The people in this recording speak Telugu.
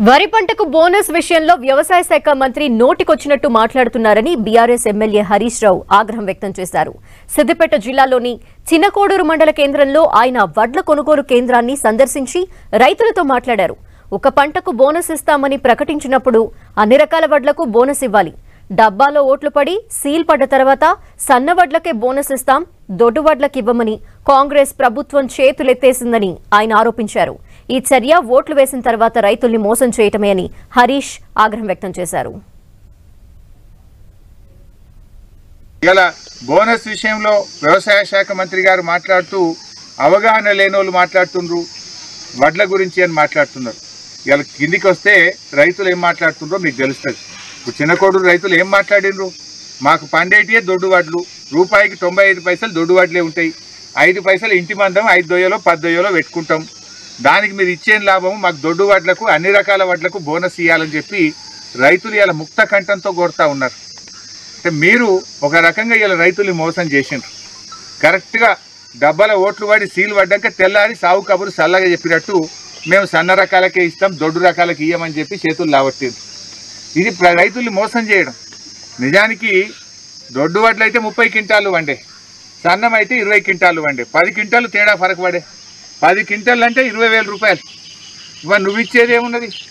వరి పంటకు బోనస్ విషయంలో వ్యవసాయ శాఖ మంత్రి నోటికొచ్చినట్టు మాట్లాడుతున్నారని బీఆర్ఎస్ ఎమ్మెల్యే హరీష్ రావు ఆగ్రహం వ్యక్తం చేశారు సిద్దిపేట జిల్లాలోని చిన్నకోడూరు మండల కేంద్రంలో ఆయన వడ్ల కొనుగోలు కేంద్రాన్ని సందర్శించి రైతులతో మాట్లాడారు ఒక పంటకు బోనస్ ఇస్తామని ప్రకటించినప్పుడు అన్ని రకాల వడ్లకు బోనస్ ఇవ్వాలి డబ్బాలో ఓట్లు పడి సీల్ పడ్డ తర్వాత సన్న వడ్లకే బోనస్ ఇస్తాం దొడ్డు వడ్లకి ఇవ్వమని కాంగ్రెస్ ప్రభుత్వం చేతులెత్తేసిందని ఆయన ఆరోపించారు ఈ చర్య ఓట్లు వేసిన తర్వాత రైతుల్ని మోసం చేయటమే అని హరీష్ ఆగ్రహం వ్యక్తం చేశారు ఇలా బోనస్ విషయంలో వ్యవసాయ శాఖ మంత్రి గారు మాట్లాడుతూ అవగాహన లేని వాళ్ళు మాట్లాడుతుండ్రు వడ్ల గురించి అని మాట్లాడుతున్నారు ఇలా కిందికి వస్తే రైతులు ఏం మాట్లాడుతుండ్రో మీకు తెలుస్తుంది ఇప్పుడు చిన్నకోడు రైతులు ఏం మాట్లాడినరు మాకు పండేటియే దొడ్డు వడ్లు రూపాయికి తొంభై ఐదు పైసలు దొడ్డు వడ్లే ఉంటాయి ఐదు పైసలు ఇంటి మందం ఐదు దొయ్యలో పది దొయ్యలో పెట్టుకుంటాం దానికి మీరు ఇచ్చేం లాభం మాకు దొడ్డు వడ్లకు అన్ని రకాల వడ్లకు బోనస్ ఇవ్వాలని చెప్పి రైతులు ఇలా ముక్త కంఠంతో కొడతా ఉన్నారు అంటే మీరు ఒక రకంగా ఇలా రైతుల్ని మోసం చేసిండ్రు కరెక్ట్గా డబ్బాల ఓట్లు పడి సీల్ పడ్డాక తెల్లారి సాగు కబురు చల్లగా చెప్పినట్టు మేము సన్న రకాలకే ఇస్తాం దొడ్డు రకాలకి ఇయ్యమని చెప్పి చేతులు లావట్టిండ్రు ఇది ప్ర- రైతుల్ని మోసం చేయడం నిజానికి దొడ్డు వడ్లు అయితే ముప్పై క్వింటాలు వండే సన్నం అయితే ఇరవై క్వింటాలు వండే పది క్వింటాలు తేడా ఫరక పడే పది క్వింటాలు అంటే ఇరవై వేల రూపాయలు ఇవాళ నువ్వు ఇచ్చేది ఏమున్నది